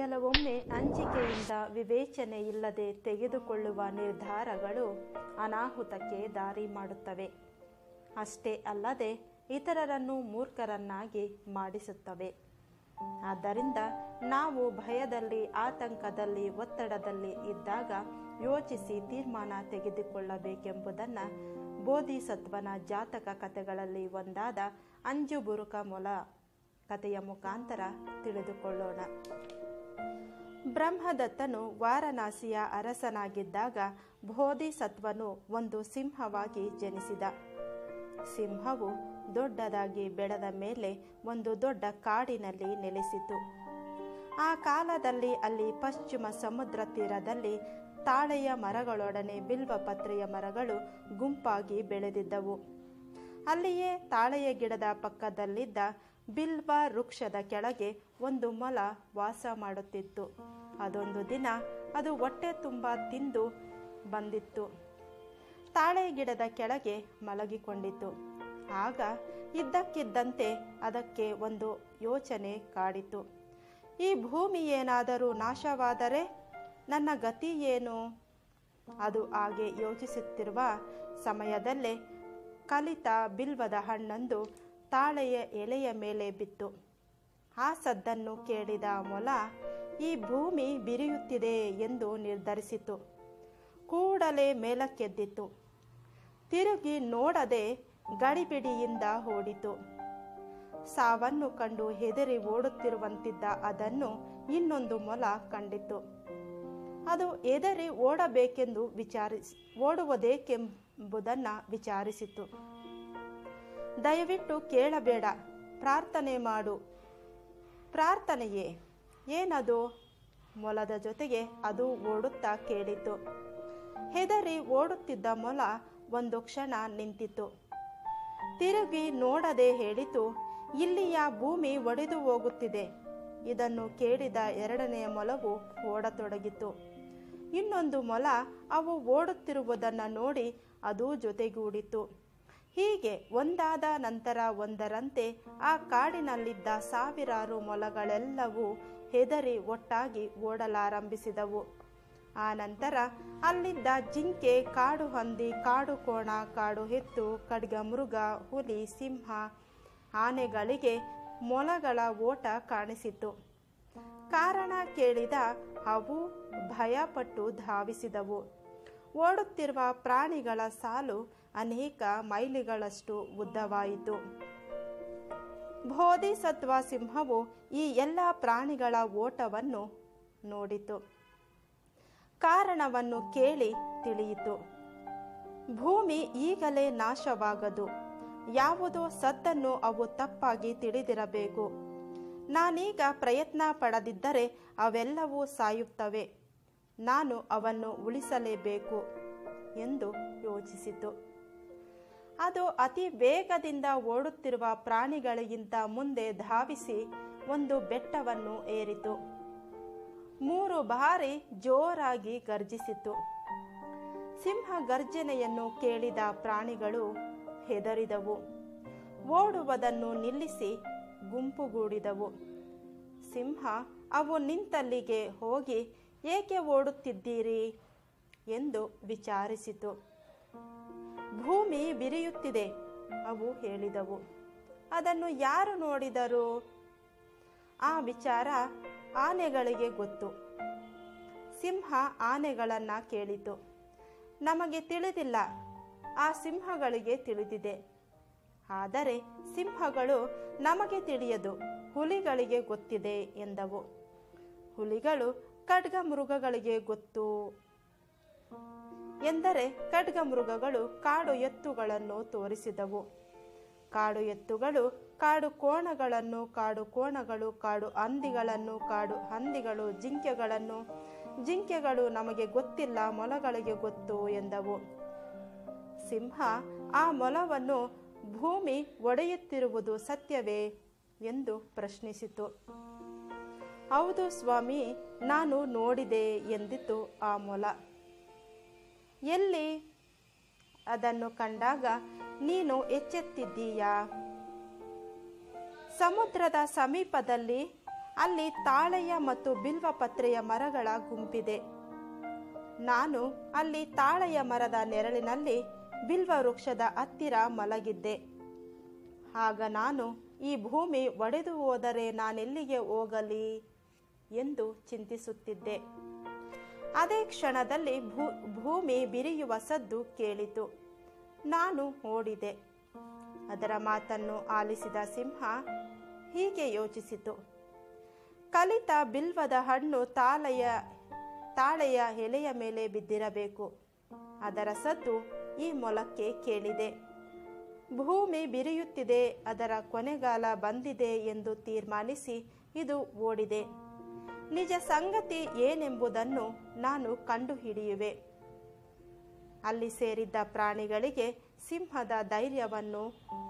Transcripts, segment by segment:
ಕೆಲವೊಮ್ಮೆ ಅಂಜಿಕೆಯಿಂದ ವಿವೇಚನೆ ಇಲ್ಲದೆ ತೆಗೆದುಕೊಳ್ಳುವ ನಿರ್ಧಾರಗಳು ಅನಾಹುತಕ್ಕೆ ದಾರಿ ಮಾಡುತ್ತವೆ ಅಷ್ಟೇ ಅಲ್ಲದೆ ಇತರರನ್ನು ಮೂರ್ಖರನ್ನಾಗಿ ಮಾಡಿಸುತ್ತವೆ ಆದ್ದರಿಂದ ನಾವು ಭಯದಲ್ಲಿ ಆತಂಕದಲ್ಲಿ ಒತ್ತಡದಲ್ಲಿ ಇದ್ದಾಗ ಯೋಚಿಸಿ ತೀರ್ಮಾನ ತೆಗೆದುಕೊಳ್ಳಬೇಕೆಂಬುದನ್ನು ಬೋಧಿಸತ್ವನ ಜಾತಕ ಕಥೆಗಳಲ್ಲಿ ಒಂದಾದ ಅಂಜುಬುರುಕ ಮೊಲ ಕಥೆಯ ಮುಖಾಂತರ ತಿಳಿದುಕೊಳ್ಳೋಣ ಬ್ರಹ್ಮದತ್ತನು ವಾರಣಾಸಿಯ ಅರಸನಾಗಿದ್ದಾಗ ಬೋಧಿಸತ್ವನು ಒಂದು ಸಿಂಹವಾಗಿ ಜನಿಸಿದ ಸಿಂಹವು ದೊಡ್ಡದಾಗಿ ಬೆಳೆದ ಮೇಲೆ ಒಂದು ದೊಡ್ಡ ಕಾಡಿನಲ್ಲಿ ನೆಲೆಸಿತು ಆ ಕಾಲದಲ್ಲಿ ಅಲ್ಲಿ ಪಶ್ಚಿಮ ಸಮುದ್ರ ತೀರದಲ್ಲಿ ತಾಳೆಯ ಮರಗಳೊಡನೆ ಬಿಲ್ವ ಪತ್ರೆಯ ಮರಗಳು ಗುಂಪಾಗಿ ಬೆಳೆದಿದ್ದವು ಅಲ್ಲಿಯೇ ತಾಳೆಯ ಗಿಡದ ಪಕ್ಕದಲ್ಲಿದ್ದ ಬಿಲ್ವ ವೃಕ್ಷದ ಕೆಳಗೆ ಒಂದು ಮೊಲ ವಾಸ ಮಾಡುತ್ತಿತ್ತು ಅದೊಂದು ದಿನ ಅದು ಹೊಟ್ಟೆ ತುಂಬ ತಿಂದು ಬಂದಿತ್ತು ತಾಳೆ ಗಿಡದ ಕೆಳಗೆ ಮಲಗಿಕೊಂಡಿತು ಆಗ ಇದ್ದಕ್ಕಿದ್ದಂತೆ ಅದಕ್ಕೆ ಒಂದು ಯೋಚನೆ ಕಾಡಿತು ಈ ಭೂಮಿ ಏನಾದರೂ ನಾಶವಾದರೆ ನನ್ನ ಗತಿ ಏನು ಅದು ಹಾಗೆ ಯೋಚಿಸುತ್ತಿರುವ ಸಮಯದಲ್ಲೇ ಕಲಿತ ಬಿಲ್ವದ ಹಣ್ಣೊಂದು ತಾಳೆಯ ಎಲೆಯ ಮೇಲೆ ಬಿತ್ತು ಆ ಸದ್ದನ್ನು ಕೇಳಿದ ಮೊಲ ಈ ಭೂಮಿ ಬಿರಿಯುತ್ತಿದೆ ಎಂದು ನಿರ್ಧರಿಸಿತು ಕೂಡಲೇ ಮೇಲಕ್ಕೆದ್ದಿತು ತಿರುಗಿ ನೋಡದೆ ಗಡಿಬಿಡಿಯಿಂದ ಓಡಿತು ಸಾವನ್ನು ಕಂಡು ಹೆದರಿ ಓಡುತ್ತಿರುವಂತಿದ್ದ ಅದನ್ನು ಇನ್ನೊಂದು ಮೊಲ ಕಂಡಿತು ಅದು ಎದರಿ ಓಡಬೇಕೆಂದು ವಿಚಾರಿಸಿ ಓಡುವುದೇಕೆಂಬುದನ್ನು ವಿಚಾರಿಸಿತು ದಯವಿಟ್ಟು ಕೇಳಬೇಡ ಪ್ರಾರ್ಥನೆ ಮಾಡು ಪ್ರಾರ್ಥನೆಯೇ ಏನದು ಮೊಲದ ಜೊತೆಗೆ ಅದು ಓಡುತ್ತಾ ಕೇಳಿತು ಹೆದರಿ ಓಡುತ್ತಿದ್ದ ಮೊಲ ಒಂದು ಕ್ಷಣ ನಿಂತಿತು ತಿರುಗಿ ನೋಡದೆ ಹೇಳಿತು ಇಲ್ಲಿಯ ಭೂಮಿ ಒಡೆದು ಹೋಗುತ್ತಿದೆ ಇದನ್ನು ಕೇಳಿದ ಎರಡನೆಯ ಮೊಲವು ಓಡತೊಡಗಿತು ಇನ್ನೊಂದು ಮೊಲ ಅವು ಓಡುತ್ತಿರುವುದನ್ನು ನೋಡಿ ಅದು ಜೊತೆಗೂಡಿತು ಹೀಗೆ ಒಂದಾದ ನಂತರ ಒಂದರಂತೆ ಆ ಕಾಡಿನಲ್ಲಿದ್ದ ಸಾವಿರಾರು ಮೊಲಗಳೆಲ್ಲವೂ ಹೆದರಿ ಒಟ್ಟಾಗಿ ಓಡಲಾರಂಭಿಸಿದವು ಆ ನಂತರ ಅಲ್ಲಿದ್ದ ಜಿಂಕೆ ಕಾಡು ಹಂದಿ ಕಾಡು ಕೋಣ ಕಾಡು ಹೆತ್ತು ಖಡ್ಗ ಮೃಗ ಹುಲಿ ಸಿಂಹ ಆನೆಗಳಿಗೆ ಮೊಲಗಳ ಓಟ ಕಾಣಿಸಿತು ಕಾರಣ ಕೇಳಿದ ಅವು ಭಯಪಟ್ಟು ಧಾವಿಸಿದವು ಓಡುತ್ತಿರುವ ಪ್ರಾಣಿಗಳ ಸಾಲು ಅನೇಕ ಮೈಲಿಗಳಷ್ಟು ಉದ್ದವಾಯಿತು ಬೋಧಿಸತ್ವ ಸಿಂಹವು ಈ ಎಲ್ಲ ಪ್ರಾಣಿಗಳ ಓಟವನ್ನು ನೋಡಿತು ಕಾರಣವನ್ನು ಕೇಳಿ ತಿಳಿಯಿತು ಭೂಮಿ ಈಗಲೇ ನಾಶವಾಗದು ಯಾವುದೋ ಸದ್ದನ್ನು ಅವು ತಪ್ಪಾಗಿ ತಿಳಿದಿರಬೇಕು ನಾನೀಗ ಪ್ರಯತ್ನ ಪಡದಿದ್ದರೆ ಅವೆಲ್ಲವೂ ಸಾಯುತ್ತವೆ ನಾನು ಅವನ್ನು ಉಳಿಸಲೇಬೇಕು ಎಂದು ಯೋಚಿಸಿತು ಅದು ಅತಿ ವೇಗದಿಂದ ಓಡುತ್ತಿರುವ ಪ್ರಾಣಿಗಳಿಗಿಂತ ಮುಂದೆ ಧಾವಿಸಿ ಒಂದು ಬೆಟ್ಟವನ್ನು ಏರಿತು ಮೂರು ಬಾರಿ ಜೋರಾಗಿ ಗರ್ಜಿಸಿತು ಸಿಂಹ ಗರ್ಜನೆಯನ್ನು ಕೇಳಿದ ಪ್ರಾಣಿಗಳು ಹೆದರಿದವು ಓಡುವುದನ್ನು ನಿಲ್ಲಿಸಿ ಗುಂಪುಗೂಡಿದವು ಸಿಂಹ ಅವು ನಿಂತಲ್ಲಿಗೆ ಹೋಗಿ ಏಕೆ ಓಡುತ್ತಿದ್ದೀರಿ ಎಂದು ವಿಚಾರಿಸಿತು ಭೂಮಿ ಬಿರಿಯುತ್ತಿದೆ ಅವು ಹೇಳಿದವು ಅದನ್ನು ಯಾರು ನೋಡಿದರು ಆ ವಿಚಾರ ಆನೆಗಳಿಗೆ ಗೊತ್ತು ಸಿಂಹ ಆನೆಗಳನ್ನ ಕೇಳಿತು ನಮಗೆ ತಿಳಿದಿಲ್ಲ ಆ ಸಿಂಹಗಳಿಗೆ ತಿಳಿದಿದೆ ಆದರೆ ಸಿಂಹಗಳು ನಮಗೆ ತಿಳಿಯದು ಹುಲಿಗಳಿಗೆ ಗೊತ್ತಿದೆ ಎಂದವು ಹುಲಿಗಳು ಖಡ್ಗ ಮೃಗಗಳಿಗೆ ಗೊತ್ತು ಎಂದರೆ ಖಡ್ಗ ಮೃಗಗಳು ಕಾಡು ಎತ್ತುಗಳನ್ನು ತೋರಿಸಿದವು ಕಾಡು ಎತ್ತುಗಳು ಕಾಡು ಕೋಣಗಳನ್ನು ಕಾಡು ಕೋಣಗಳು ಕಾಡು ಹಂದಿಗಳನ್ನು ಕಾಡು ಹಂದಿಗಳು ಜಿಂಕೆಗಳನ್ನು ಜಿಂಕೆಗಳು ನಮಗೆ ಗೊತ್ತಿಲ್ಲ ಮೊಲಗಳಿಗೆ ಗೊತ್ತು ಎಂದವು ಸಿಂಹ ಆ ಮೊಲವನ್ನು ಭೂಮಿ ಒಡೆಯುತ್ತಿರುವುದು ಸತ್ಯವೇ ಎಂದು ಪ್ರಶ್ನಿಸಿತು ಹೌದು ಸ್ವಾಮಿ ನಾನು ನೋಡಿದೆ ಎಂದಿತು ಆ ಮೊಲ ಎಲ್ಲಿ ಅದನ್ನು ಕಂಡಾಗ ನೀನು ಎಚ್ಚೆತ್ತಿದ್ದೀಯಾ ಸಮುದ್ರದ ಸಮೀಪದಲ್ಲಿ ಅಲ್ಲಿ ತಾಳೆಯ ಮತ್ತು ಬಿಲ್ವಪತ್ರೆಯ ಮರಗಳ ಗುಂಪಿದೆ ನಾನು ಅಲ್ಲಿ ತಾಳೆಯ ಮರದ ನೆರಳಿನಲ್ಲಿ ಬಿಲ್ವ ವೃಕ್ಷದ ಹತ್ತಿರ ಮಲಗಿದ್ದೆ ಆಗ ನಾನು ಈ ಭೂಮಿ ಒಡೆದು ಹೋದರೆ ನಾನೆಲ್ಲಿಗೆ ಹೋಗಲಿ ಎಂದು ಚಿಂತಿಸುತ್ತಿದ್ದೆ ಅದೇ ಕ್ಷಣದಲ್ಲಿ ಭೂ ಭೂಮಿ ಬಿರಿಯುವ ಸದ್ದು ಕೇಳಿತು ನಾನು ಓಡಿದೆ ಅದರ ಮಾತನ್ನು ಆಲಿಸಿದ ಸಿಂಹ ಹೀಗೆ ಯೋಚಿಸಿತು ಕಲಿತ ಬಿಲ್ವದ ಹಣ್ಣು ತಾಳೆಯ ತಾಳೆಯ ಎಲೆಯ ಮೇಲೆ ಬಿದ್ದಿರಬೇಕು ಅದರ ಸದ್ದು ಈ ಮೊಲಕ್ಕೆ ಕೇಳಿದೆ ಭೂಮಿ ಬಿರಿಯುತ್ತಿದೆ ಅದರ ಕೊನೆಗಾಲ ಬಂದಿದೆ ಎಂದು ತೀರ್ಮಾನಿಸಿ ಇದು ಓಡಿದೆ ನಿಜ ಸಂಗತಿ ಏನೆಂಬುದನ್ನು ನಾನು ಕಂಡುಹಿಡಿಯುವೆ ಅಲ್ಲಿ ಸೇರಿದ್ದ ಪ್ರಾಣಿಗಳಿಗೆ ಸಿಂಹದ ಧೈರ್ಯವನ್ನು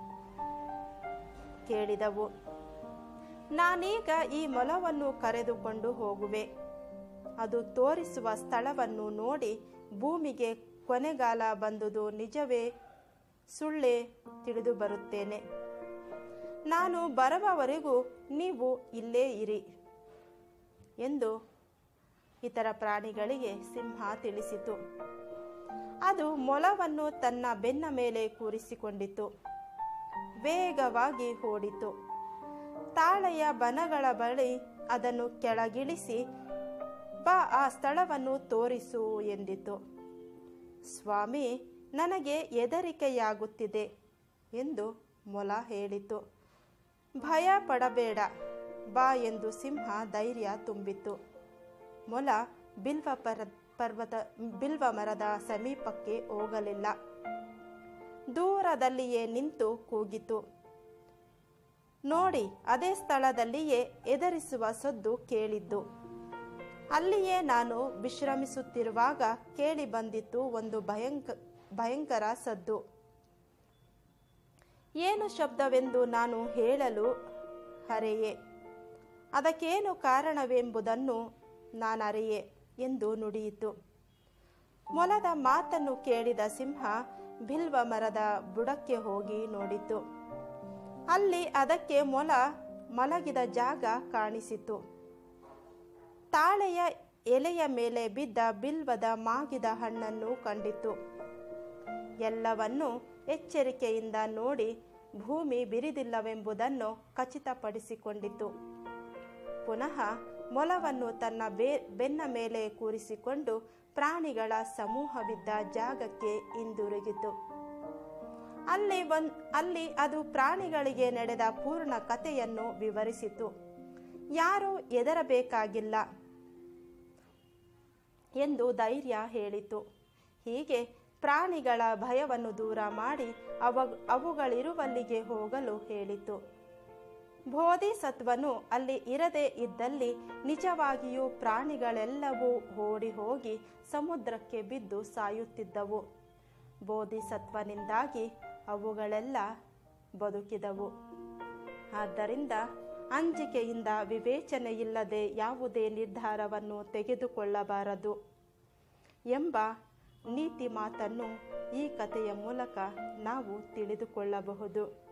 ಕೇಳಿದವು ನಾನೀಗ ಈ ಮೊಲವನ್ನು ಕರೆದುಕೊಂಡು ಹೋಗುವೆ ಅದು ತೋರಿಸುವ ಸ್ಥಳವನ್ನು ನೋಡಿ ಭೂಮಿಗೆ ಕೊನೆಗಾಲ ಬಂದುದು ನಿಜವೇ ಸುಳ್ಳೇ ತಿಳಿದು ಬರುತ್ತೇನೆ ನಾನು ಬರುವವರೆಗೂ ನೀವು ಇಲ್ಲೇ ಇರಿ ಎಂದು ಇತರ ಪ್ರಾಣಿಗಳಿಗೆ ಸಿಂಹ ತಿಳಿಸಿತು ಅದು ಮೊಲವನ್ನು ತನ್ನ ಬೆನ್ನ ಮೇಲೆ ಕೂರಿಸಿಕೊಂಡಿತು ವೇಗವಾಗಿ ಓಡಿತು ತಾಳೆಯ ಬನಗಳ ಬಳಿ ಅದನ್ನು ಕೆಳಗಿಳಿಸಿ ಬಾ ಆ ಸ್ಥಳವನ್ನು ತೋರಿಸು ಎಂದಿತು ಸ್ವಾಮಿ ನನಗೆ ಹೆದರಿಕೆಯಾಗುತ್ತಿದೆ ಎಂದು ಮೊಲ ಹೇಳಿತು ಭಯ ಪಡಬೇಡ ಬಾ ಎಂದು ಸಿಂಹ ಧೈರ್ಯ ತುಂಬಿತು ಮೊಲ ಬಿಲ್ವ ಪರ ಪರ್ವತ ಬಿಲ್ವ ಮರದ ಸಮೀಪಕ್ಕೆ ಹೋಗಲಿಲ್ಲ ದೂರದಲ್ಲಿಯೇ ನಿಂತು ಕೂಗಿತು ನೋಡಿ ಅದೇ ಸ್ಥಳದಲ್ಲಿಯೇ ಎದರಿಸುವ ಸದ್ದು ಕೇಳಿದ್ದು ಅಲ್ಲಿಯೇ ನಾನು ವಿಶ್ರಮಿಸುತ್ತಿರುವಾಗ ಕೇಳಿ ಬಂದಿತ್ತು ಒಂದು ಭಯಂಕ ಭಯಂಕರ ಸದ್ದು ಏನು ಶಬ್ದವೆಂದು ನಾನು ಹೇಳಲು ಹರೆಯೇ ಅದಕ್ಕೇನು ಕಾರಣವೆಂಬುದನ್ನು ನಾನರಿಯೆ ಎಂದು ನುಡಿಯಿತು ಮೊಲದ ಮಾತನ್ನು ಕೇಳಿದ ಸಿಂಹ ಬಿಲ್ವ ಮರದ ಬುಡಕ್ಕೆ ಹೋಗಿ ನೋಡಿತು ಅಲ್ಲಿ ಅದಕ್ಕೆ ಮೊಲ ಮಲಗಿದ ಜಾಗ ಕಾಣಿಸಿತು ತಾಳೆಯ ಎಲೆಯ ಮೇಲೆ ಬಿದ್ದ ಬಿಲ್ವದ ಮಾಗಿದ ಹಣ್ಣನ್ನು ಕಂಡಿತು ಎಲ್ಲವನ್ನೂ ಎಚ್ಚರಿಕೆಯಿಂದ ನೋಡಿ ಭೂಮಿ ಬಿರಿದಿಲ್ಲವೆಂಬುದನ್ನು ಖಚಿತಪಡಿಸಿಕೊಂಡಿತು ಪುನಃ ಮೊಲವನ್ನು ತನ್ನ ಬೇ ಬೆನ್ನ ಮೇಲೆ ಕೂರಿಸಿಕೊಂಡು ಪ್ರಾಣಿಗಳ ಸಮೂಹವಿದ್ದ ಜಾಗಕ್ಕೆ ಹಿಂದಿರುಗಿತು ಅಲ್ಲಿ ಒಂದ್ ಅಲ್ಲಿ ಅದು ಪ್ರಾಣಿಗಳಿಗೆ ನಡೆದ ಪೂರ್ಣ ಕಥೆಯನ್ನು ವಿವರಿಸಿತು ಯಾರೂ ಹೆದರಬೇಕಾಗಿಲ್ಲ ಎಂದು ಧೈರ್ಯ ಹೇಳಿತು ಹೀಗೆ ಪ್ರಾಣಿಗಳ ಭಯವನ್ನು ದೂರ ಮಾಡಿ ಅವ ಅವುಗಳಿರುವಲ್ಲಿಗೆ ಹೋಗಲು ಹೇಳಿತು ಬೋಧಿಸತ್ವನು ಅಲ್ಲಿ ಇರದೇ ಇದ್ದಲ್ಲಿ ನಿಜವಾಗಿಯೂ ಪ್ರಾಣಿಗಳೆಲ್ಲವೂ ಓಡಿ ಹೋಗಿ ಸಮುದ್ರಕ್ಕೆ ಬಿದ್ದು ಸಾಯುತ್ತಿದ್ದವು ಬೋಧಿಸತ್ವನಿಂದಾಗಿ ಅವುಗಳೆಲ್ಲ ಬದುಕಿದವು ಆದ್ದರಿಂದ ಅಂಜಿಕೆಯಿಂದ ವಿವೇಚನೆಯಿಲ್ಲದೆ ಯಾವುದೇ ನಿರ್ಧಾರವನ್ನು ತೆಗೆದುಕೊಳ್ಳಬಾರದು ಎಂಬ ನೀತಿ ಮಾತನ್ನು ಈ ಕಥೆಯ ಮೂಲಕ ನಾವು ತಿಳಿದುಕೊಳ್ಳಬಹುದು